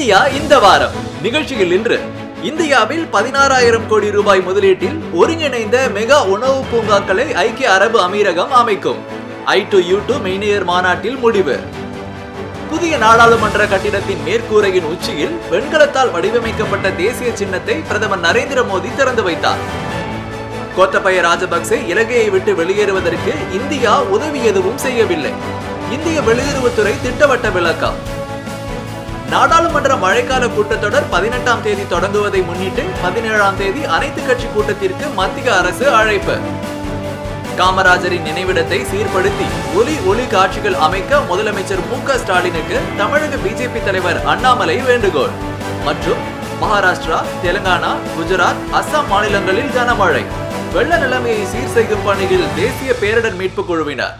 India இந்த வாரம் நிகழ்ச்சியில் இன்று இந்தியாவில் பதினாறாயிரம் கோடி ரூபாய் முதலீட்டில் ஒருங்கிணைந்த மெகா உணவு பூங்காக்களை ஐக்கிய அரபு அமீரகம் அமைக்கும் ஐ டு யூ டு மெய்நியர் மாநாட்டில் முடிவு புதிய நாடாளுமன்ற கட்டிடத்தின் மேற்கூரையின் உச்சியில் வெண்கலத்தால் வடிவமைக்கப்பட்ட தேசிய சின்னத்தை பிரதமர் நரேந்திர மோடி திறந்து வைத்தார் கோத்தபய ராஜபக்சே இலங்கையை விட்டு வெளியேறுவதற்கு இந்தியா உதவி எதுவும் செய்யவில்லை இந்திய வெளியுறவுத்துறை திட்டவட்ட விளக்கம் நாடாளுமன்ற மழைக்கால கூட்டத்தொடர் பதினெட்டாம் தேதி தொடங்குவதை முன்னிட்டு பதினேழாம் தேதி அனைத்து கட்சி கூட்டத்திற்கு மத்திய அரசு அழைப்பு காமராஜரின் நினைவிடத்தை சீர்படுத்தி ஒலி ஒளி காட்சிகள் அமைக்க முதலமைச்சர் மு க ஸ்டாலினுக்கு தமிழக பிஜேபி தலைவர் அண்ணாமலை வேண்டுகோள் மற்றும் மகாராஷ்டிரா தெலுங்கானா குஜராத் அஸ்ஸாம் மாநிலங்களில் கனமழை வெள்ள நிலைமையை சீர் செய்யும் பணியில் தேசிய பேரிடர் மீட்புக் குழுவினர்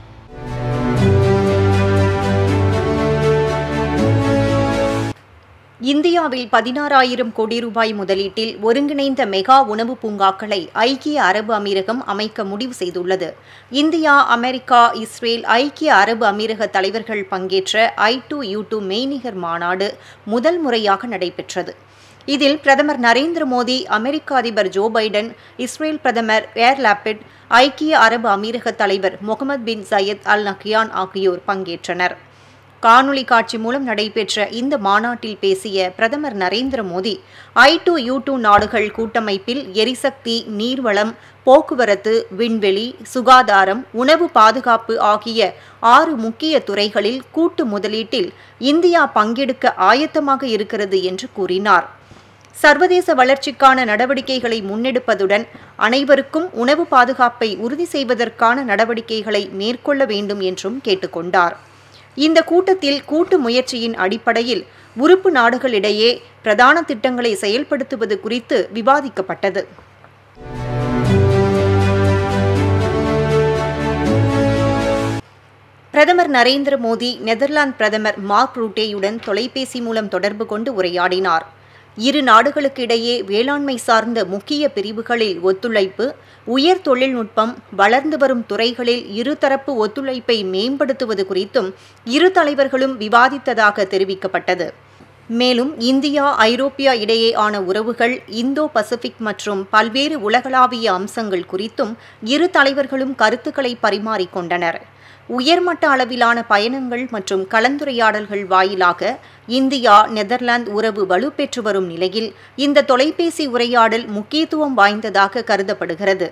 இந்தியாவில் பதினாறாயிரம் கோடி ரூபாய் முதலீட்டில் ஒருங்கிணைந்த மெகா உணவு பூங்காக்களை ஐக்கிய அரபு அமீரகம் அமைக்க முடிவு செய்துள்ளது இந்தியா அமெரிக்கா இஸ்ரேல் ஐக்கிய அரபு அமீரக தலைவர்கள் பங்கேற்ற ஐ டு யூ டு மெய்நிகர் மாநாடு முதல் முறையாக நடைபெற்றது இதில் பிரதமர் நரேந்திர மோடி அமெரிக்க அதிபர் ஜோ பைடன் இஸ்ரேல் பிரதமர் ஏர் லாபிட் ஐக்கிய அரபு அமீரக தலைவர் முகமது பின் சையத் அல் நக்யான் ஆகியோர் பங்கேற்றனர் காணொளி காட்சி மூலம் நடைபெற்ற இந்த மாநாட்டில் பேசிய பிரதமர் Narendra Modi I two U two நாடுகள் கூட்டமைப்பில் எரிசக்தி நீர்வளம் போக்குவரத்து விண்வெளி சுகாதாரம் உணவு பாதுகாப்பு ஆகிய ஆறு முக்கிய துறைகளில் கூட்டு முதலீட்டில் இந்தியா பங்கெடுக்க ஆயத்தமாக இருக்கிறது என்று கூறினார் சர்வதேச வளர்ச்சிக்கான நடவடிக்கைகளை முன்னெடுப்பதுடன் அனைவருக்கும் உணவு பாதுகாப்பை உறுதி செய்வதற்கான நடவடிக்கைகளை மேற்கொள்ள வேண்டும் என்றும் கேட்டுக்கொண்டார் இந்த கூட்டத்தில் கூட்டு முயற்சியின் அடிப்படையில் உறுப்பு நாடுகளிடையே பிரதான திட்டங்களை செயல்படுத்துவது குறித்து விவாதிக்கப்பட்டது பிரதமர் நரேந்திர மோடி நெதர்லாந்து பிரதமர் மார்க் ரூட்டேயுடன் தொலைபேசி மூலம் தொடர்பு கொண்டு உரையாடினார் இரு நாடுகளுக்கு இடையே வேளாண்மை சார்ந்த முக்கிய பிரிவுகளில் ஒத்துழைப்பு உயர் தொழில்நுட்பம் வளர்ந்து வரும் துறைகளில் இருதரப்பு ஒத்துழைப்பை மேம்படுத்துவது குறித்தும் இரு தலைவர்களும் விவாதித்ததாக தெரிவிக்கப்பட்டது மேலும் இந்தியா ஐரோப்பியா இடையேயான உறவுகள் இந்தோ பசிபிக் மற்றும் பல்வேறு உலகளாவிய அம்சங்கள் குறித்தும் இரு தலைவர்களும் கருத்துக்களை பரிமாறிக்கொண்டனர் உயர்மட்ட அளவிலான பயணங்கள் மற்றும் கலந்துரையாடல்கள் வாயிலாக இந்தியா நெதர்லாந்து உறவு வலுப்பெற்று வரும் நிலையில் இந்த தொலைபேசி உரையாடல் முக்கியத்துவம் வாய்ந்ததாக கருதப்படுகிறது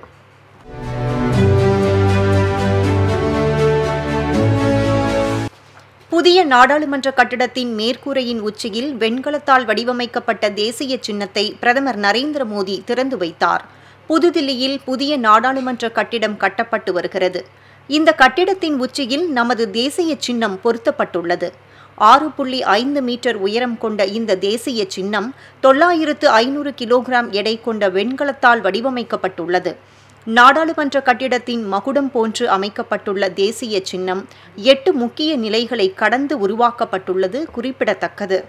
புதிய நாடாளுமன்ற கட்டிடத்தின் மேற்கூரையின் உச்சியில் வெண்கலத்தால் வடிவமைக்கப்பட்ட தேசிய சின்னத்தை பிரதமர் நரேந்திர மோடி திறந்து வைத்தார் புதுதில்லியில் புதிய நாடாளுமன்ற கட்டிடம் கட்டப்பட்டு வருகிறது இந்த கட்டிடத்தின் உச்சியில் நமது தேசிய சின்னம் பொருத்தப்பட்டுள்ளது ஆறு புள்ளி ஐந்து மீட்டர் உயரம் கொண்ட இந்த தேசிய சின்னம் தொள்ளாயிரத்து ஐநூறு கிலோகிராம் எடை கொண்ட வெண்கலத்தால் வடிவமைக்கப்பட்டுள்ளது நாடாளுமன்ற கட்டிடத்தின் மகுடம் போன்று அமைக்கப்பட்டுள்ள தேசிய சின்னம் எட்டு முக்கிய நிலைகளை கடந்து உருவாக்கப்பட்டுள்ளது குறிப்பிடத்தக்கது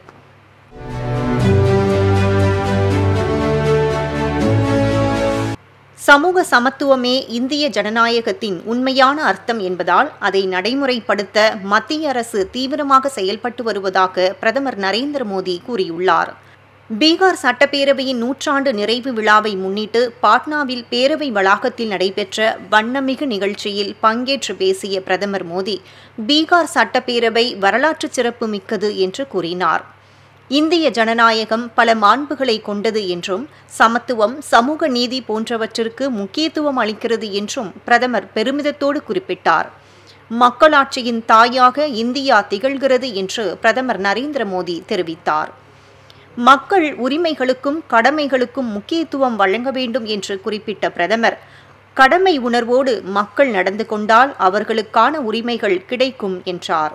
சமூக சமத்துவமே இந்திய ஜனநாயகத்தின் உண்மையான அர்த்தம் என்பதால் அதை நடைமுறைப்படுத்த மத்திய அரசு தீவிரமாக செயல்பட்டு வருவதாக பிரதமர் நரேந்திர மோடி கூறியுள்ளார் பீகார் சட்டப்பேரவையின் நூற்றாண்டு நிறைவு விழாவை முன்னிட்டு பாட்னாவில் பேரவை வளாகத்தில் நடைபெற்ற வண்ணமிகு நிகழ்ச்சியில் பங்கேற்று பேசிய பிரதமர் மோடி பீகார் சட்டப்பேரவை வரலாற்று சிறப்பு மிக்கது என்று கூறினார் இந்திய ஜனநாயகம் பல மாண்புகளை கொண்டது என்றும் சமத்துவம் சமூக நீதி போன்றவற்றிற்கு முக்கியத்துவம் அளிக்கிறது என்றும் பிரதமர் பெருமிதத்தோடு குறிப்பிட்டார் மக்களாட்சியின் தாயாக இந்தியா திகழ்கிறது என்று பிரதமர் நரேந்திர மோடி தெரிவித்தார் மக்கள் உரிமைகளுக்கும் கடமைகளுக்கும் முக்கியத்துவம் வழங்க வேண்டும் என்று குறிப்பிட்ட பிரதமர் கடமை உணர்வோடு மக்கள் நடந்து கொண்டால் அவர்களுக்கான உரிமைகள் கிடைக்கும் என்றார்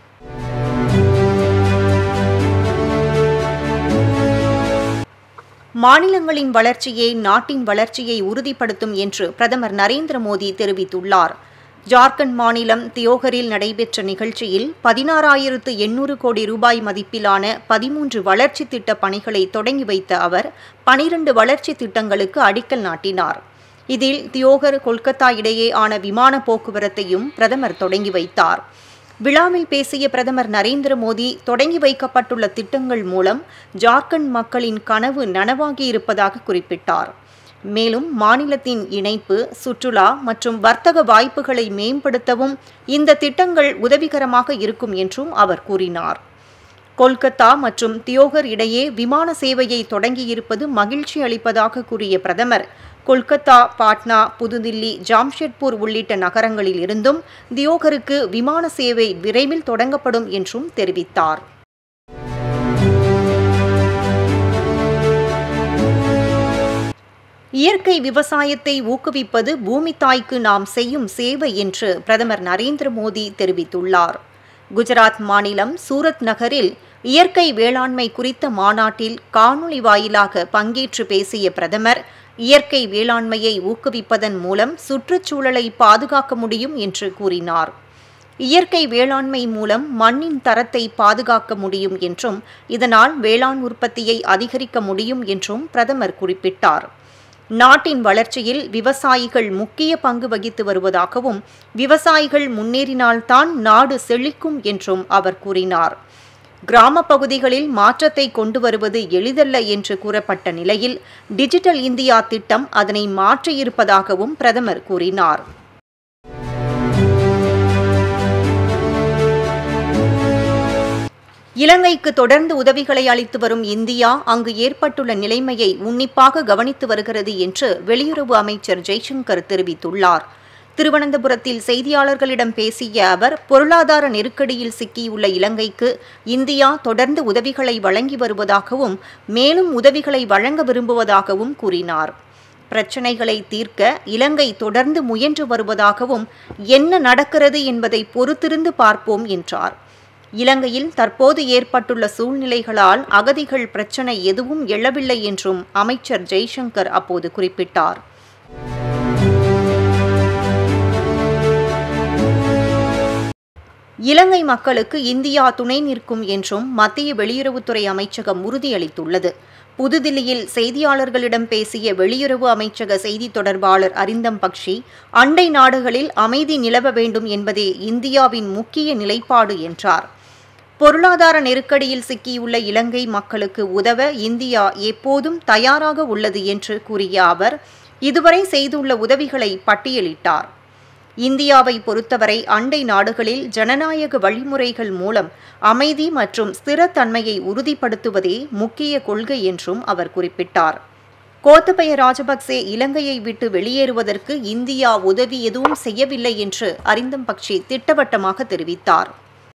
மாநிலங்களின் வளர்ச்சியே நாட்டின் வளர்ச்சியை உறுதிப்படுத்தும் என்று பிரதமர் நரேந்திர மோடி தெரிவித்துள்ளார் ஜார்க்கண்ட் மாநிலம் தியோகரில் நடைபெற்ற நிகழ்ச்சியில் பதினாறாயிரத்து எண்ணூறு கோடி ரூபாய் மதிப்பிலான பதிமூன்று வளர்ச்சி திட்ட பணிகளை தொடங்கி வைத்த அவர் பனிரண்டு வளர்ச்சி திட்டங்களுக்கு அடிக்கல் நாட்டினார் இதில் தியோகர் கொல்கத்தா இடையே ஆன விமான போக்குவரத்தையும் பிரதமர் தொடங்கி வைத்தார் விழாவில் பேசிய பிரதமர் நரேந்திர மோடி தொடங்கி வைக்கப்பட்டுள்ள திட்டங்கள் மூலம் ஜார்க்கண்ட் மக்களின் கனவு நனவாகியிருப்பதாக குறிப்பிட்டார் மேலும் மாநிலத்தின் இணைப்பு சுற்றுலா மற்றும் வர்த்தக வாய்ப்புகளை மேம்படுத்தவும் இந்த திட்டங்கள் உதவிகரமாக இருக்கும் என்றும் அவர் கூறினார் கொல்கத்தா மற்றும் தியோகர் இடையே விமான சேவையை தொடங்கியிருப்பது மகிழ்ச்சி அளிப்பதாக கூறிய பிரதமர் கொல்கத்தா பாட்னா புதுதில்லி ஜாம்ஷெட்பூர் உள்ளிட்ட நகரங்களில் இருந்தும் தியோகருக்கு விமான சேவை விரைவில் தொடங்கப்படும் என்றும் தெரிவித்தார் இயற்கை விவசாயத்தை ஊக்குவிப்பது பூமி தாய்க்கு நாம் செய்யும் சேவை என்று பிரதமர் நரேந்திர மோடி தெரிவித்துள்ளார் குஜராத் மாநிலம் சூரத் நகரில் இயற்கை வேளாண்மை குறித்த மாநாட்டில் காணொளி வாயிலாக பங்கேற்று பேசிய பிரதமர் இயற்கை வேளாண்மையை ஊக்குவிப்பதன் மூலம் சுற்றுச்சூழலை பாதுகாக்க முடியும் என்று கூறினார் இயற்கை வேளாண்மை மூலம் மண்ணின் தரத்தை பாதுகாக்க முடியும் என்றும் இதனால் வேளாண் உற்பத்தியை அதிகரிக்க முடியும் என்றும் பிரதமர் குறிப்பிட்டார் நாட்டின் வளர்ச்சியில் விவசாயிகள் முக்கிய பங்கு வகித்து வருவதாகவும் விவசாயிகள் முன்னேறினால்தான் நாடு செழிக்கும் என்றும் அவர் கூறினார் கிராம பகுதிகளில் மாற்றத்தை கொண்டு வருவது எளிதல்ல என்று கூறப்பட்ட நிலையில் டிஜிட்டல் இந்தியா திட்டம் அதனை மாற்றியிருப்பதாகவும் பிரதமர் கூறினார் இலங்கைக்கு தொடர்ந்து உதவிகளை அளித்து வரும் இந்தியா அங்கு ஏற்பட்டுள்ள நிலைமையை உன்னிப்பாக கவனித்து வருகிறது என்று வெளியுறவு அமைச்சர் ஜெய்சங்கர் தெரிவித்துள்ளார் திருவனந்தபுரத்தில் செய்தியாளர்களிடம் பேசிய அவர் பொருளாதார நெருக்கடியில் சிக்கியுள்ள இலங்கைக்கு இந்தியா தொடர்ந்து உதவிகளை வழங்கி வருவதாகவும் மேலும் உதவிகளை வழங்க விரும்புவதாகவும் கூறினார் பிரச்சினைகளை தீர்க்க இலங்கை தொடர்ந்து முயன்று வருவதாகவும் என்ன நடக்கிறது என்பதை பொறுத்திருந்து பார்ப்போம் என்றார் இலங்கையில் தற்போது ஏற்பட்டுள்ள சூழ்நிலைகளால் அகதிகள் பிரச்சினை எதுவும் எழவில்லை என்றும் அமைச்சர் ஜெய்சங்கர் அப்போது குறிப்பிட்டார் இலங்கை மக்களுக்கு இந்தியா துணை நிற்கும் என்றும் மத்திய வெளியுறவுத்துறை அமைச்சகம் உறுதியளித்துள்ளது புதுதில்லியில் செய்தியாளர்களிடம் பேசிய வெளியுறவு அமைச்சக செய்தி தொடர்பாளர் அரிந்தம் பக்ஷி அண்டை நாடுகளில் அமைதி நிலவ வேண்டும் என்பதே இந்தியாவின் முக்கிய நிலைப்பாடு என்றார் பொருளாதார நெருக்கடியில் சிக்கியுள்ள இலங்கை மக்களுக்கு உதவ இந்தியா எப்போதும் தயாராக உள்ளது என்று கூறிய அவர் இதுவரை செய்துள்ள உதவிகளை பட்டியலிட்டார் இந்தியாவை பொறுத்தவரை அண்டை நாடுகளில் ஜனநாயக வழிமுறைகள் மூலம் அமைதி மற்றும் ஸ்திரத்தன்மையை உறுதிப்படுத்துவதே முக்கிய கொள்கை என்றும் அவர் குறிப்பிட்டார் கோத்தபய ராஜபக்சே இலங்கையை விட்டு வெளியேறுவதற்கு இந்தியா உதவி எதுவும் செய்யவில்லை என்று அரிந்தம் பக்ஷி திட்டவட்டமாக தெரிவித்தார்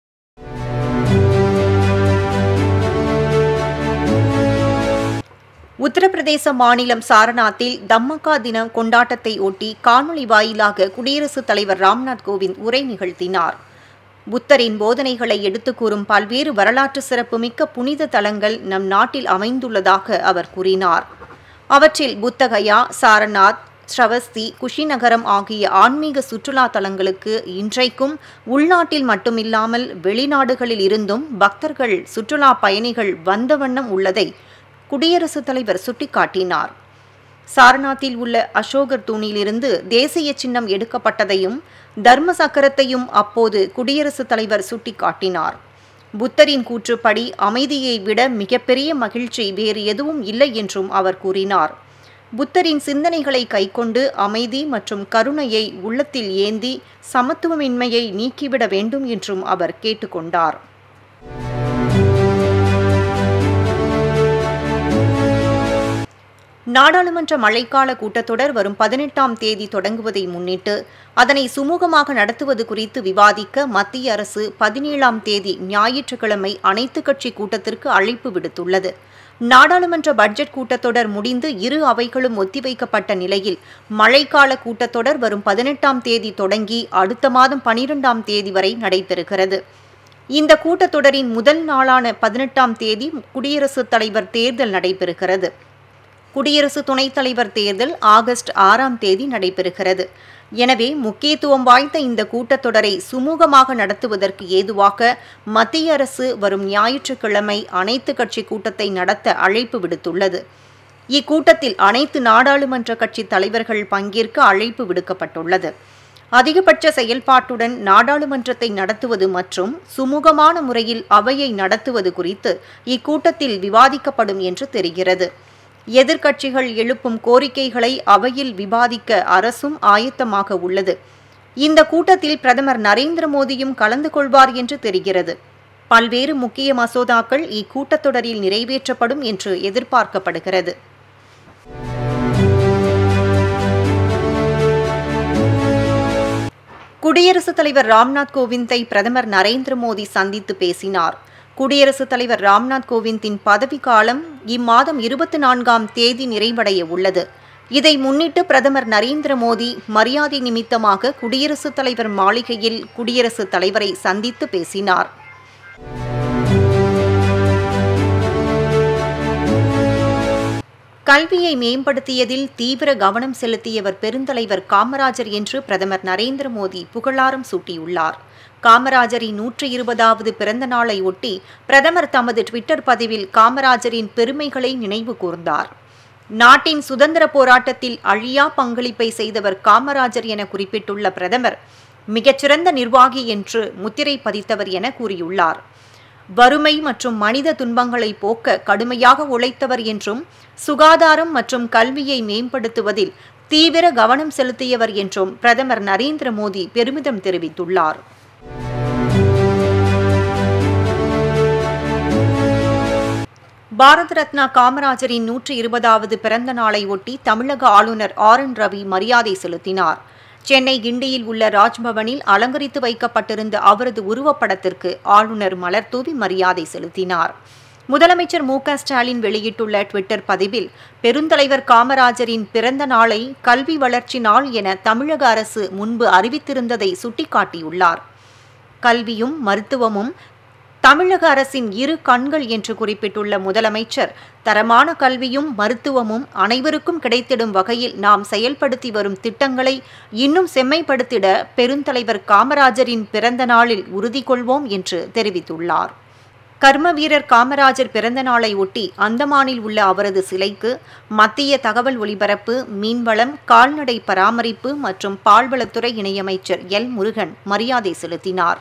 உத்தரப்பிரதேச மாநிலம் சாரநாத்தில் தம்மக்கா தின கொண்டாட்டத்தை ஒட்டி காணொலி வாயிலாக குடியரசுத் தலைவர் ராம்நாத் கோவிந்த் உரை நிகழ்த்தினார் புத்தரின் போதனைகளை எடுத்துக் கூறும் பல்வேறு வரலாற்று சிறப்புமிக்க புனித தலங்கள் நம் நாட்டில் அமைந்துள்ளதாக அவர் கூறினார் அவற்றில் புத்தகயா சாரநாத் ஸ்ரவஸ்தி குஷிநகரம் ஆகிய ஆன்மீக சுற்றுலா தலங்களுக்கு இன்றைக்கும் உள்நாட்டில் மட்டுமில்லாமல் வெளிநாடுகளில் இருந்தும் பக்தர்கள் சுற்றுலா பயணிகள் வந்த வண்ணம் உள்ளதை குடியரசுத் தலைவர் சுட்டிக்காட்டினார் சாரநாத்தில் உள்ள அசோகர் தூணிலிருந்து தேசிய சின்னம் எடுக்கப்பட்டதையும் தர்ம சக்கரத்தையும் அப்போது குடியரசுத் தலைவர் சுட்டிக்காட்டினார் புத்தரின் கூற்றுப்படி அமைதியை விட மிகப்பெரிய மகிழ்ச்சி வேறு எதுவும் இல்லை என்றும் அவர் கூறினார் புத்தரின் சிந்தனைகளை கைக்கொண்டு அமைதி மற்றும் கருணையை உள்ளத்தில் ஏந்தி சமத்துவமின்மையை நீக்கிவிட வேண்டும் என்றும் அவர் கேட்டுக்கொண்டார் நாடாளுமன்ற மழைக்கால கூட்டத்தொடர் வரும் பதினெட்டாம் தேதி தொடங்குவதை முன்னிட்டு அதனை சுமூகமாக நடத்துவது குறித்து விவாதிக்க மத்திய அரசு பதினேழாம் தேதி ஞாயிற்றுக்கிழமை அனைத்துக் கட்சி கூட்டத்திற்கு அழைப்பு விடுத்துள்ளது நாடாளுமன்ற பட்ஜெட் கூட்டத்தொடர் முடிந்து இரு அவைகளும் ஒத்திவைக்கப்பட்ட நிலையில் மழைக்கால கூட்டத்தொடர் வரும் பதினெட்டாம் தேதி தொடங்கி அடுத்த மாதம் பனிரெண்டாம் தேதி வரை நடைபெறுகிறது இந்த கூட்டத்தொடரின் முதல் நாளான பதினெட்டாம் தேதி குடியரசுத் தலைவர் தேர்தல் நடைபெறுகிறது குடியரசு துணைத் தலைவர் தேர்தல் ஆகஸ்ட் ஆறாம் தேதி நடைபெறுகிறது எனவே முக்கியத்துவம் வாய்ந்த இந்த கூட்டத்தொடரை சுமூகமாக நடத்துவதற்கு ஏதுவாக மத்திய அரசு வரும் ஞாயிற்றுக்கிழமை அனைத்து கட்சி கூட்டத்தை நடத்த அழைப்பு விடுத்துள்ளது இக்கூட்டத்தில் அனைத்து நாடாளுமன்ற கட்சி தலைவர்கள் பங்கேற்க அழைப்பு விடுக்கப்பட்டுள்ளது அதிகபட்ச செயல்பாட்டுடன் நாடாளுமன்றத்தை நடத்துவது மற்றும் சுமூகமான முறையில் அவையை நடத்துவது குறித்து இக்கூட்டத்தில் விவாதிக்கப்படும் என்று தெரிகிறது எதிர்க்கட்சிகள் எழுப்பும் கோரிக்கைகளை அவையில் விவாதிக்க அரசும் ஆயத்தமாக உள்ளது இந்த கூட்டத்தில் பிரதமர் நரேந்திர மோடியும் கலந்து கொள்வார் என்று தெரிகிறது பல்வேறு முக்கிய மசோதாக்கள் இக்கூட்டத்தொடரில் நிறைவேற்றப்படும் என்று எதிர்பார்க்கப்படுகிறது குடியரசுத் தலைவர் ராம்நாத் கோவிந்தை பிரதமர் நரேந்திர மோடி சந்தித்து பேசினார் குடியரசுத் தலைவர் ராம்நாத் கோவிந்தின் பதவிக்காலம் இம்மாதம் இருபத்தி நான்காம் தேதி நிறைவடைய உள்ளது இதை முன்னிட்டு பிரதமர் நரேந்திர மோடி மரியாதை நிமித்தமாக குடியரசுத் தலைவர் மாளிகையில் குடியரசுத் தலைவரை சந்தித்து பேசினார் கல்வியை மேம்படுத்தியதில் தீவிர கவனம் செலுத்தியவர் பெருந்தலைவர் காமராஜர் என்று பிரதமர் நரேந்திர மோடி புகழாரம் சூட்டியுள்ளார் காமராஜரின் நூற்றி இருபதாவது பிறந்த நாளை ஒட்டி பிரதமர் தமது ட்விட்டர் பதிவில் காமராஜரின் பெருமைகளை நினைவு கூர்ந்தார் நாட்டின் சுதந்திர போராட்டத்தில் அழியா பங்களிப்பை செய்தவர் காமராஜர் என குறிப்பிட்டுள்ள பிரதமர் மிகச்சிறந்த நிர்வாகி என்று முத்திரை பதித்தவர் என கூறியுள்ளார் வறுமை மற்றும் மனித துன்பங்களை போக்க கடுமையாக உழைத்தவர் என்றும் சுகாதாரம் மற்றும் கல்வியை மேம்படுத்துவதில் தீவிர கவனம் செலுத்தியவர் என்றும் பிரதமர் நரேந்திர மோடி பெருமிதம் தெரிவித்துள்ளார் பாரத ரத்னா காமராஜரின் நூற்றி இருபதாவது பிறந்த நாளை ஒட்டி தமிழக ஆளுநர் ஆர் என் ரவி மரியாதை செலுத்தினார் சென்னை கிண்டியில் உள்ள ராஜ்பவனில் அலங்கரித்து வைக்கப்பட்டிருந்த அவரது உருவப்படத்திற்கு ஆளுநர் மலர்தூவி மரியாதை செலுத்தினார் முதலமைச்சர் மு க ஸ்டாலின் வெளியிட்டுள்ள ட்விட்டர் பதிவில் பெருந்தலைவர் காமராஜரின் பிறந்த நாளை கல்வி வளர்ச்சி நாள் என தமிழக அரசு முன்பு அறிவித்திருந்ததை சுட்டிக்காட்டியுள்ளார் கல்வியும் மருத்துவமும் தமிழக அரசின் இரு கண்கள் என்று குறிப்பிட்டுள்ள முதலமைச்சர் தரமான கல்வியும் மருத்துவமும் அனைவருக்கும் கிடைத்திடும் வகையில் நாம் செயல்படுத்தி வரும் திட்டங்களை இன்னும் செம்மைப்படுத்திட பெருந்தலைவர் காமராஜரின் பிறந்த நாளில் உறுதி கொள்வோம் என்று தெரிவித்துள்ளார் கர்ம வீரர் காமராஜர் பிறந்த நாளை ஒட்டி அந்தமானில் உள்ள அவரது சிலைக்கு மத்திய தகவல் ஒலிபரப்பு மீன்வளம் கால்நடை பராமரிப்பு மற்றும் பால்வளத்துறை இணையமைச்சர் எல் முருகன் மரியாதை செலுத்தினார்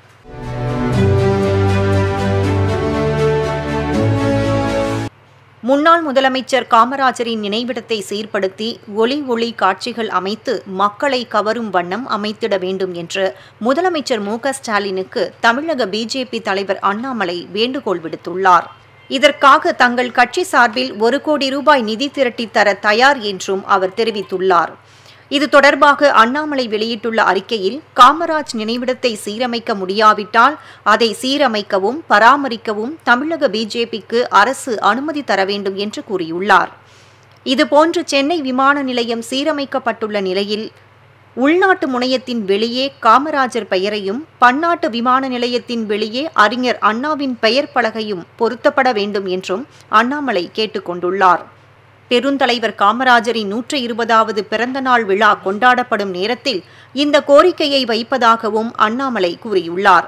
முன்னாள் முதலமைச்சர் காமராஜரின் நினைவிடத்தை சீர்படுத்தி ஒளி ஒளி காட்சிகள் அமைத்து மக்களை கவரும் வண்ணம் அமைத்திட வேண்டும் என்று முதலமைச்சர் மு ஸ்டாலினுக்கு தமிழக பிஜேபி தலைவர் அண்ணாமலை வேண்டுகோள் விடுத்துள்ளார் இதற்காக தங்கள் கட்சி சார்பில் ஒரு கோடி ரூபாய் நிதி திரட்டித் தர தயார் என்றும் அவர் தெரிவித்துள்ளார் இது தொடர்பாக அண்ணாமலை வெளியிட்டுள்ள அறிக்கையில் காமராஜ் நினைவிடத்தை சீரமைக்க முடியாவிட்டால் அதை சீரமைக்கவும் பராமரிக்கவும் தமிழக பிஜேபிக்கு அரசு அனுமதி தர வேண்டும் என்று கூறியுள்ளார் இதுபோன்று சென்னை விமான நிலையம் சீரமைக்கப்பட்டுள்ள நிலையில் உள்நாட்டு முனையத்தின் வெளியே காமராஜர் பெயரையும் பன்னாட்டு விமான நிலையத்தின் வெளியே அறிஞர் அண்ணாவின் பெயர் பலகையும் பொருத்தப்பட வேண்டும் என்றும் அண்ணாமலை கேட்டுக்கொண்டுள்ளார் பெருந்தலைவர் காமராஜரின் நூற்றி இருபதாவது பிறந்த நாள் விழா கொண்டாடப்படும் நேரத்தில் இந்த கோரிக்கையை வைப்பதாகவும் அண்ணாமலை கூறியுள்ளார்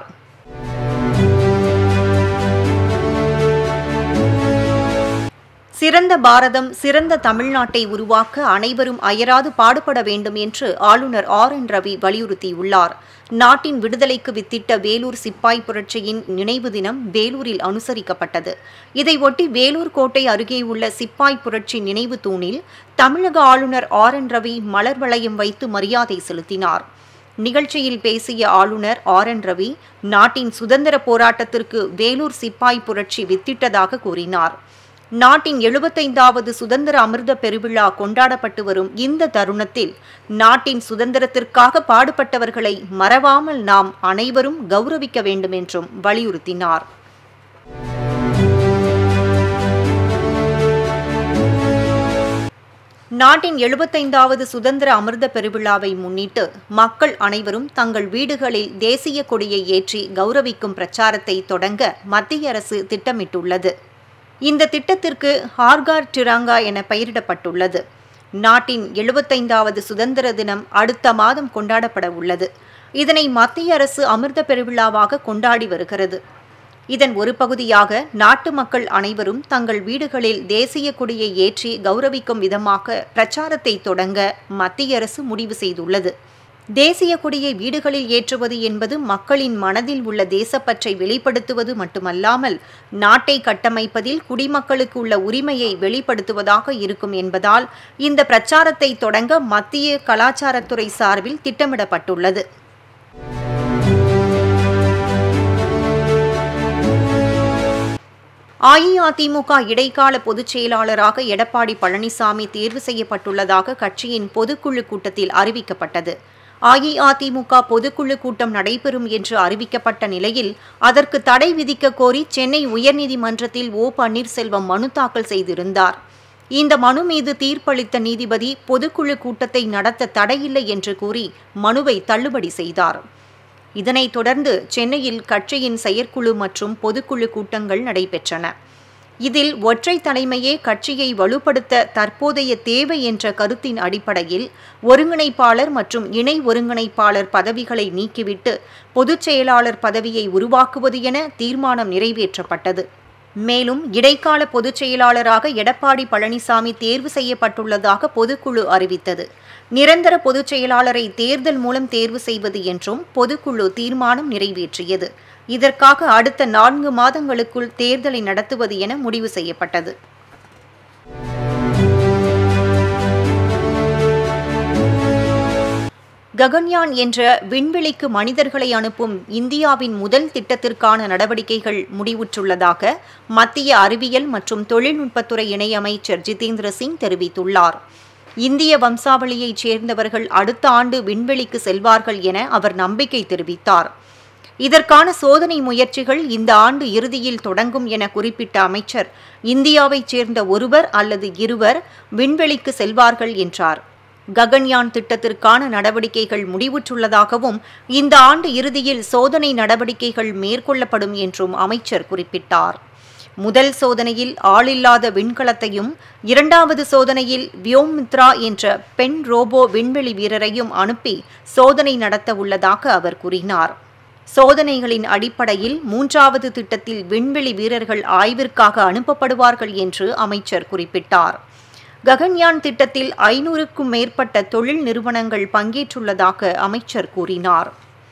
சிறந்த பாரதம் சிறந்த தமிழ்நாட்டை உருவாக்க அனைவரும் அயராது பாடுபட வேண்டும் என்று ஆளுநர் ஆர் என் ரவி வலியுறுத்தியுள்ளார் நாட்டின் விடுதலைக்கு வித்திட்ட வேலூர் சிப்பாய் புரட்சியின் நினைவு தினம் வேலூரில் அனுசரிக்கப்பட்டது இதையொட்டி வேலூர் கோட்டை அருகே உள்ள சிப்பாய் புரட்சி நினைவு தூணில் தமிழக ஆளுநர் ஆர் என் ரவி மலர் வளையம் வைத்து மரியாதை செலுத்தினார் நிகழ்ச்சியில் பேசிய ஆளுநர் ஆர் என் ரவி நாட்டின் சுதந்திர போராட்டத்திற்கு வேலூர் சிப்பாய் புரட்சி வித்திட்டதாக கூறினார் நாட்டின் எழுபத்தைந்தாவது சுதந்திர அமிர்த பெருவிழா கொண்டாடப்பட்டு வரும் இந்த தருணத்தில் நாட்டின் சுதந்திரத்திற்காக பாடுபட்டவர்களை மறவாமல் நாம் அனைவரும் கௌரவிக்க வேண்டும் என்றும் வலியுறுத்தினார் நாட்டின் எழுபத்தைந்தாவது சுதந்திர அமிர்த பெருவிழாவை முன்னிட்டு மக்கள் அனைவரும் தங்கள் வீடுகளில் தேசிய கொடியை ஏற்றி கௌரவிக்கும் பிரச்சாரத்தை தொடங்க மத்திய அரசு திட்டமிட்டுள்ளது இந்த திட்டத்திற்கு ஹார்கார் டிராங்கா என பெயரிடப்பட்டுள்ளது நாட்டின் எழுபத்தைந்தாவது சுதந்திர தினம் அடுத்த மாதம் கொண்டாடப்பட உள்ளது இதனை மத்திய அரசு அமிர்த பெருவிழாவாக கொண்டாடி வருகிறது இதன் ஒரு பகுதியாக நாட்டு மக்கள் அனைவரும் தங்கள் வீடுகளில் தேசிய கொடியை ஏற்றி கௌரவிக்கும் விதமாக பிரச்சாரத்தை தொடங்க மத்திய அரசு முடிவு செய்துள்ளது தேசிய கொடியை வீடுகளில் ஏற்றுவது என்பது மக்களின் மனதில் உள்ள தேசப்பற்றை வெளிப்படுத்துவது மட்டுமல்லாமல் நாட்டை கட்டமைப்பதில் குடிமக்களுக்கு உள்ள உரிமையை வெளிப்படுத்துவதாக இருக்கும் என்பதால் இந்த பிரச்சாரத்தை தொடங்க மத்திய கலாச்சாரத்துறை சார்பில் திட்டமிடப்பட்டுள்ளது அஇஅதிமுக இடைக்கால பொதுச் செயலாளராக எடப்பாடி பழனிசாமி தேர்வு செய்யப்பட்டுள்ளதாக கட்சியின் பொதுக்குழு கூட்டத்தில் அறிவிக்கப்பட்டது அஇஅதிமுக பொதுக்குழு கூட்டம் நடைபெறும் என்று அறிவிக்கப்பட்ட நிலையில் அதற்கு தடை விதிக்க கோரி சென்னை உயர்நீதிமன்றத்தில் ஓ பன்னீர்செல்வம் மனு தாக்கல் செய்திருந்தார் இந்த மனு மீது தீர்ப்பளித்த நீதிபதி பொதுக்குழு கூட்டத்தை நடத்த தடையில்லை என்று கூறி மனுவை தள்ளுபடி செய்தார் இதனைத் தொடர்ந்து சென்னையில் கட்சியின் செயற்குழு மற்றும் பொதுக்குழு கூட்டங்கள் நடைபெற்றன இதில் ஒற்றை தலைமையே கட்சியை வலுப்படுத்த தற்போதைய தேவை என்ற கருத்தின் அடிப்படையில் ஒருங்கிணைப்பாளர் மற்றும் இணை ஒருங்கிணைப்பாளர் பதவிகளை நீக்கிவிட்டு பொதுச் செயலாளர் பதவியை உருவாக்குவது என தீர்மானம் நிறைவேற்றப்பட்டது மேலும் இடைக்கால பொதுச் செயலாளராக எடப்பாடி பழனிசாமி தேர்வு செய்யப்பட்டுள்ளதாக பொதுக்குழு அறிவித்தது நிரந்தர பொதுச் செயலாளரை தேர்தல் மூலம் தேர்வு செய்வது என்றும் பொதுக்குழு தீர்மானம் நிறைவேற்றியது இதற்காக அடுத்த நான்கு மாதங்களுக்குள் தேர்தலை நடத்துவது என முடிவு செய்யப்பட்டது ககன்யான் என்ற விண்வெளிக்கு மனிதர்களை அனுப்பும் இந்தியாவின் முதல் திட்டத்திற்கான நடவடிக்கைகள் முடிவுற்றுள்ளதாக மத்திய அறிவியல் மற்றும் தொழில்நுட்பத்துறை இணையமைச்சர் ஜிதேந்திர சிங் தெரிவித்துள்ளார் இந்திய வம்சாவளியைச் சேர்ந்தவர்கள் அடுத்த ஆண்டு விண்வெளிக்கு செல்வார்கள் என அவர் நம்பிக்கை தெரிவித்தார் இதற்கான சோதனை முயற்சிகள் இந்த ஆண்டு இறுதியில் தொடங்கும் என குறிப்பிட்ட அமைச்சர் இந்தியாவைச் சேர்ந்த ஒருவர் அல்லது இருவர் விண்வெளிக்கு செல்வார்கள் என்றார் ககன்யான் திட்டத்திற்கான நடவடிக்கைகள் முடிவுற்றுள்ளதாகவும் இந்த ஆண்டு இறுதியில் சோதனை நடவடிக்கைகள் மேற்கொள்ளப்படும் என்றும் அமைச்சர் குறிப்பிட்டார் முதல் சோதனையில் ஆளில்லாத விண்கலத்தையும் இரண்டாவது சோதனையில் வியோமித்ரா என்ற பெண் ரோபோ விண்வெளி வீரரையும் அனுப்பி சோதனை நடத்த உள்ளதாக அவர் கூறினார் சோதனைகளின் அடிப்படையில் மூன்றாவது திட்டத்தில் விண்வெளி வீரர்கள் ஆய்விற்காக அனுப்பப்படுவார்கள் என்று அமைச்சர் குறிப்பிட்டார் ககன்யான் திட்டத்தில் ஐநூறுக்கும் மேற்பட்ட தொழில் நிறுவனங்கள் பங்கேற்றுள்ளதாக அமைச்சர் கூறினார்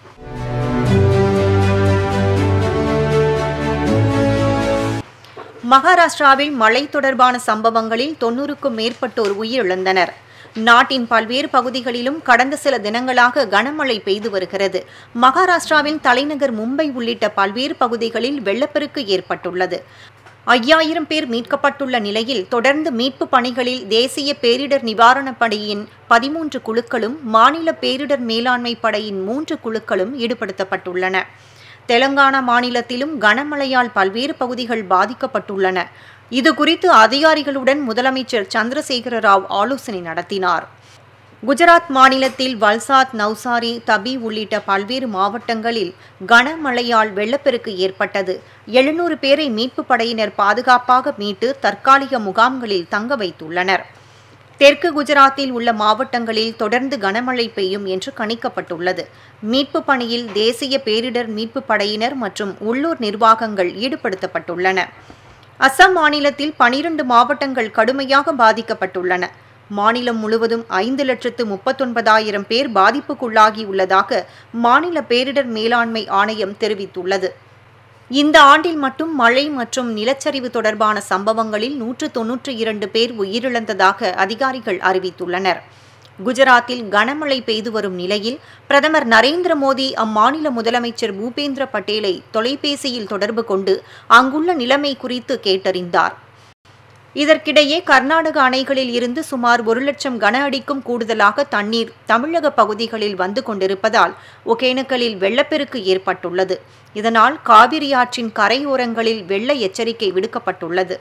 மகாராஷ்டிராவில் மழை தொடர்பான சம்பவங்களில் தொன்னூறுக்கும் மேற்பட்டோர் உயிரிழந்தனர் நாட்டின் பல்வேறு பகுதிகளிலும் கடந்த சில தினங்களாக கனமழை பெய்து வருகிறது மகாராஷ்டிராவின் தலைநகர் மும்பை உள்ளிட்ட பல்வேறு பகுதிகளில் வெள்ளப்பெருக்கு ஏற்பட்டுள்ளது ஐயாயிரம் பேர் மீட்கப்பட்டுள்ள நிலையில் தொடர்ந்து மீட்பு பணிகளில் தேசிய பேரிடர் நிவாரணப் படையின் பதிமூன்று குழுக்களும் மாநில பேரிடர் மேலாண்மை படையின் மூன்று குழுக்களும் ஈடுபடுத்தப்பட்டுள்ளன தெலங்கானா மாநிலத்திலும் கனமழையால் பல்வேறு பகுதிகள் பாதிக்கப்பட்டுள்ளன இது குறித்து அதிகாரிகளுடன் முதலமைச்சர் சந்திரசேகர ராவ் ஆலோசனை நடத்தினார் குஜராத் மாநிலத்தில் வல்சாத் நவ்சாரி தபி உள்ளிட்ட பல்வேறு மாவட்டங்களில் கனமழையால் வெள்ளப்பெருக்கு ஏற்பட்டது எழுநூறு பேரை மீட்புப் படையினர் பாதுகாப்பாக மீட்டு தற்காலிக முகாம்களில் தங்க வைத்துள்ளனர் தெற்கு குஜராத்தில் உள்ள மாவட்டங்களில் தொடர்ந்து கனமழை பெய்யும் என்று கணிக்கப்பட்டுள்ளது மீட்பு பணியில் தேசிய பேரிடர் மீட்பு படையினர் மற்றும் உள்ளூர் நிர்வாகங்கள் ஈடுபடுத்தப்பட்டுள்ளன அஸ்ஸாம் மாநிலத்தில் பனிரண்டு மாவட்டங்கள் கடுமையாக பாதிக்கப்பட்டுள்ளன மாநிலம் முழுவதும் ஐந்து லட்சத்து முப்பத்தொன்பதாயிரம் பேர் பாதிப்புக்குள்ளாகி உள்ளதாக மாநில பேரிடர் மேலாண்மை ஆணையம் தெரிவித்துள்ளது இந்த ஆண்டில் மட்டும் மழை மற்றும் நிலச்சரிவு தொடர்பான சம்பவங்களில் நூற்று தொன்னூற்றி இரண்டு பேர் உயிரிழந்ததாக அதிகாரிகள் அறிவித்துள்ளனர் குஜராத்தில் கனமழை பெய்து வரும் நிலையில் பிரதமர் நரேந்திர மோடி அம்மாநில முதலமைச்சர் பூபேந்திர பட்டேலை தொலைபேசியில் தொடர்பு கொண்டு அங்குள்ள நிலைமை குறித்து கேட்டறிந்தார் இதற்கிடையே கர்நாடக அணைகளில் இருந்து சுமார் ஒரு லட்சம் கன அடிக்கும் கூடுதலாக தண்ணீர் தமிழக பகுதிகளில் வந்து கொண்டிருப்பதால் ஒகேனக்கலில் வெள்ளப்பெருக்கு ஏற்பட்டுள்ளது இதனால் காவிரி ஆற்றின் கரையோரங்களில் வெள்ள எச்சரிக்கை விடுக்கப்பட்டுள்ளது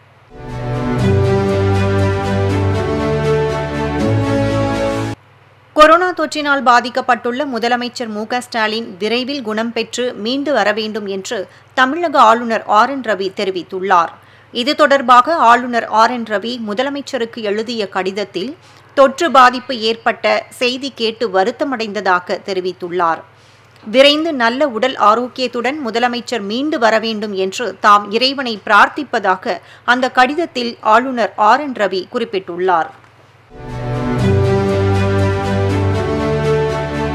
கொரோனா தொற்றினால் பாதிக்கப்பட்டுள்ள முதலமைச்சர் மு க ஸ்டாலின் விரைவில் குணம் பெற்று மீண்டு வர வேண்டும் என்று தமிழக ஆளுநர் ஆர் என் ரவி தெரிவித்துள்ளார் இது தொடர்பாக ஆளுநர் ஆர் என் ரவி முதலமைச்சருக்கு எழுதிய கடிதத்தில் தொற்று பாதிப்பு ஏற்பட்ட செய்தி கேட்டு வருத்தமடைந்ததாக தெரிவித்துள்ளார் விரைந்து நல்ல உடல் ஆரோக்கியத்துடன் முதலமைச்சர் மீண்டு வர வேண்டும் என்று தாம் இறைவனை பிரார்த்திப்பதாக அந்த கடிதத்தில் ஆளுநர் ஆர் என் ரவி குறிப்பிட்டுள்ளார்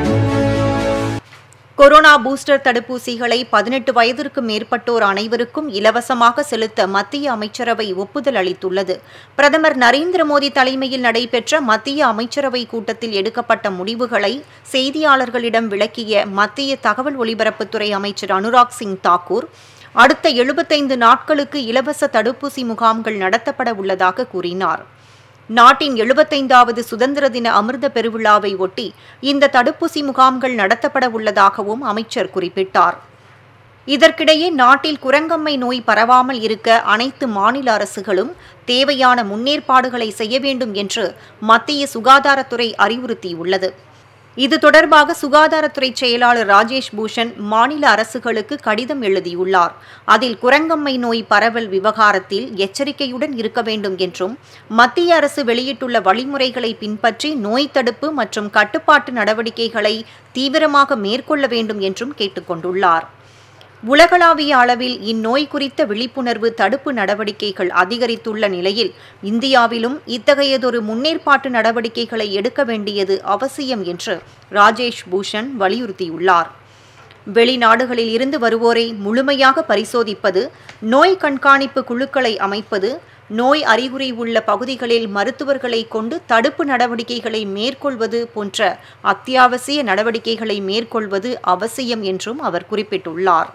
கொரோனா பூஸ்டர் தடுப்பூசிகளை பதினெட்டு வயதிற்கு மேற்பட்டோர் அனைவருக்கும் இலவசமாக செலுத்த மத்திய அமைச்சரவை ஒப்புதல் அளித்துள்ளது பிரதமர் நரேந்திர மோடி தலைமையில் நடைபெற்ற மத்திய அமைச்சரவை கூட்டத்தில் எடுக்கப்பட்ட முடிவுகளை செய்தியாளர்களிடம் விளக்கிய மத்திய தகவல் ஒலிபரப்புத்துறை அமைச்சர் அனுராக் சிங் தாக்கூர் அடுத்த எழுபத்தைந்து நாட்களுக்கு இலவச தடுப்பூசி முகாம்கள் நடத்தப்பட உள்ளதாக கூறினார் நாட்டின் எழுபத்தைந்தாவது சுதந்திர தின அமிர்த பெருவிழாவை ஒட்டி இந்த தடுப்பூசி முகாம்கள் நடத்தப்பட உள்ளதாகவும் அமைச்சர் குறிப்பிட்டார் இதற்கிடையே நாட்டில் குரங்கம்மை நோய் பரவாமல் இருக்க அனைத்து மாநில அரசுகளும் தேவையான முன்னேற்பாடுகளை செய்ய வேண்டும் என்று மத்திய சுகாதாரத்துறை அறிவுறுத்தியுள்ளது இது தொடர்பாக சுகாதாரத்துறை செயலாளர் ராஜேஷ் பூஷன் மாநில அரசுகளுக்கு கடிதம் எழுதியுள்ளார் அதில் குரங்கம்மை நோய் பரவல் விவகாரத்தில் எச்சரிக்கையுடன் இருக்க வேண்டும் என்றும் மத்திய அரசு வெளியிட்டுள்ள வழிமுறைகளை பின்பற்றி நோய் தடுப்பு மற்றும் கட்டுப்பாட்டு நடவடிக்கைகளை தீவிரமாக மேற்கொள்ள வேண்டும் என்றும் கேட்டுக்கொண்டுள்ளார் உலகளாவிய அளவில் இந்நோய் குறித்த விழிப்புணர்வு தடுப்பு நடவடிக்கைகள் அதிகரித்துள்ள நிலையில் இந்தியாவிலும் இத்தகையதொரு முன்னேற்பாட்டு நடவடிக்கைகளை எடுக்க வேண்டியது அவசியம் என்று ராஜேஷ் பூஷன் வலியுறுத்தியுள்ளார் வெளிநாடுகளில் இருந்து வருவோரை முழுமையாக பரிசோதிப்பது நோய் கண்காணிப்பு குழுக்களை அமைப்பது நோய் அறிகுறி உள்ள பகுதிகளில் மருத்துவர்களை கொண்டு தடுப்பு நடவடிக்கைகளை மேற்கொள்வது போன்ற அத்தியாவசிய நடவடிக்கைகளை மேற்கொள்வது அவசியம் என்றும் அவர் குறிப்பிட்டுள்ளார்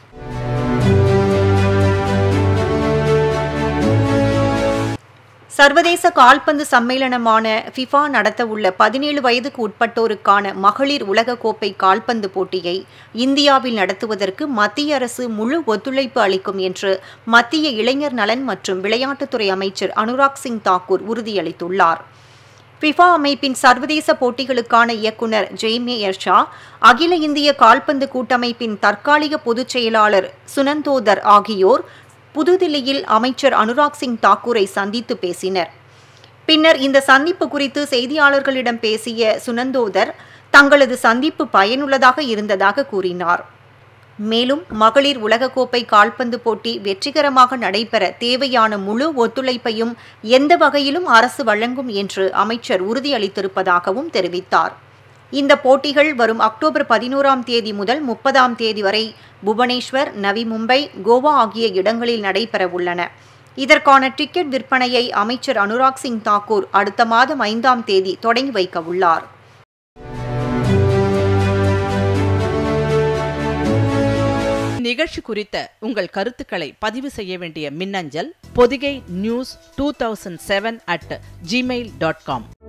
சர்வதேச கால்பந்து சம்மேளனமான ஃபிஃபா நடத்தவுள்ள பதினேழு வயதுக்கு உட்பட்டோருக்கான மகளிர் உலகக்கோப்பை கால்பந்து போட்டியை இந்தியாவில் நடத்துவதற்கு மத்திய அரசு முழு ஒத்துழைப்பு அளிக்கும் என்று மத்திய இளைஞர் நலன் மற்றும் விளையாட்டுத்துறை அமைச்சர் அனுராக் சிங் தாக்கூர் உறுதியளித்துள்ளார் ஃபிஃபா அமைப்பின் சர்வதேச போட்டிகளுக்கான இயக்குநர் ஜெய்மே எர்ஷா அகில இந்திய கால்பந்து கூட்டமைப்பின் தற்காலிக பொதுச் செயலாளர் சுனந்தோதர் ஆகியோர் புதுதில்லியில் அமைச்சர் அனுராக் சிங் தாக்கூரை சந்தித்து பேசினர் பின்னர் இந்த சந்திப்பு குறித்து செய்தியாளர்களிடம் பேசிய சுனந்தோதர் தங்களது சந்திப்பு பயனுள்ளதாக இருந்ததாக கூறினார் மேலும் மகளிர் உலகக்கோப்பை கால்பந்து போட்டி வெற்றிகரமாக நடைபெற தேவையான முழு ஒத்துழைப்பையும் எந்த வகையிலும் அரசு வழங்கும் என்று அமைச்சர் உறுதியளித்திருப்பதாகவும் தெரிவித்தார் இந்த போட்டிகள் வரும் அக்டோபர் பதினோராம் தேதி முதல் முப்பதாம் தேதி வரை புவனேஸ்வர் நவி மும்பை கோவா ஆகிய இடங்களில் நடைபெற உள்ளன இதற்கான டிக்கெட் விற்பனையை அமைச்சர் அனுராக் சிங் தாக்கூர் அடுத்த மாதம் ஐந்தாம் தேதி தொடங்கி வைக்க உள்ளார் நிகழ்ச்சி குறித்த உங்கள் கருத்துக்களை பதிவு செய்ய வேண்டிய மின்னஞ்சல் Podhigai news two thousand seven at Gmail dot com